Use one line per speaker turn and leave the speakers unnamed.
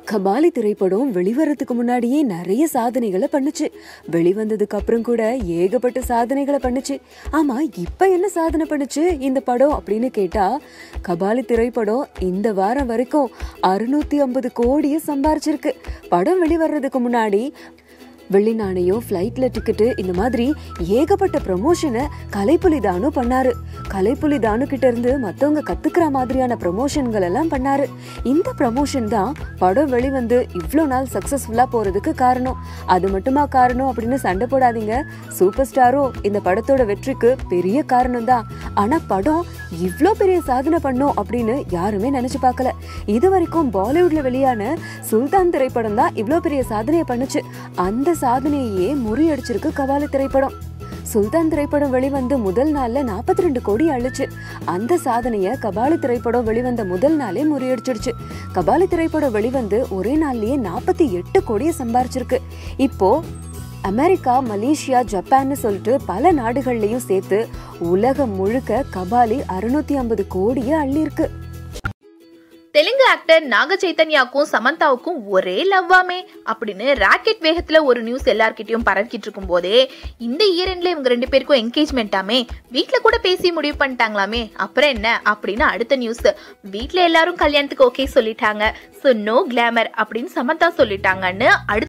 கபாலி திரைப்படம் வெளிவரதுக்கு முன்னாடியே நிறைய சாதனைகளை பண்ணுச்சு வெளிவந்ததுக்கு அப்புறம் கூட ஏகப்பட்ட சாதனைகளை பண்ணுச்சு ஆமா இப்ப என்ன சாதனை பண்ணுச்சு இந்த படம் அப்படின்னு கேட்டா கபாலி திரைப்படம் இந்த வாரம் வரைக்கும் அறுநூத்தி ஐம்பது கோடியை சம்பாரிச்சிருக்கு படம் வெளிவர்றதுக்கு முன்னாடி வெள்ளி நாணயம் ஃப்ளைட்ல டிக்கெட்டு இந்த மாதிரி ஏகப்பட்ட ப்ரமோஷனை கலைப்புலி தானு பண்ணாரு கலைப்புலி தானு கிட்ட இருந்து மத்தவங்க கத்துக்கிற மாதிரியான ப்ரமோஷன்கள் எல்லாம் பண்ணாரு இந்த ப்ரமோஷன் தான் படம் வெளிவந்து இவ்வளோ நாள் சக்சஸ்ஃபுல்லா போறதுக்கு காரணம் அது மட்டுமா காரணம் அப்படின்னு சண்டை போடாதீங்க சூப்பர் ஸ்டாரும் இந்த படத்தோட வெற்றிக்கு பெரிய காரணம் தான் ஆனா படம் இவ்ளோ பெரிய சாதனை பண்ணும் அப்படின்னு யாருமே நினைச்சு பார்க்கல இது வரைக்கும் பாலிவுட்ல வெளியான சுல்தான் திரைப்படம் தான் இவ்ளோ பெரிய சாதனையை பண்ணுச்சு அந்த சாதனையே முறியடிச்சிருக்கு கபாலி திரைப்படம் சுல்தான் திரைப்படம் வெளிவந்து முதல் நாள்ல 42 ரெண்டு கோடி அழிச்சு அந்த சாதனைய கபாலி திரைப்படம் வெளிவந்த முதல் நாளே முறியடிச்சிடுச்சு கபாலி திரைப்படம் வெளிவந்து ஒரே நாள்லயே நாற்பத்தி எட்டு கோடியை சம்பாரிச்சிருக்கு இப்போ அமெரிக்கா மலேசியா ஜப்பான்னு சொல்லிட்டு பல நாடுகள்லயும் சேர்த்து உலகம் முழுக்க கபாலி அறுநூத்தி ஐம்பது கோடியை அள்ளியிருக்கு
தெலுங்கு ஆக்டர் நாக சைத்தன்யாக்கும் சமந்தாவுக்கும் ஒரே லவ்வாமே அப்படின்னு ராக்கெட் வேகத்துல ஒரு நியூஸ் எல்லார்கிட்டயும் பரவிக்கிட்டு இருக்கும் போதே இந்த இயர் எண்ட்ல இவங்க ரெண்டு பேருக்கும் என்கேஜ்மெண்ட்டாமே வீட்ல கூட பேசி முடிவு பண்ணிட்டாங்களாமே அப்புறம் என்ன அப்படின்னு அடுத்த நியூஸ் வீட்ல எல்லாரும் கல்யாணத்துக்கு ஓகே சொல்லிட்டாங்க ஸோ நோ கிளாமர் அப்படின்னு சமந்தா சொல்லிட்டாங்கன்னு அடுத்த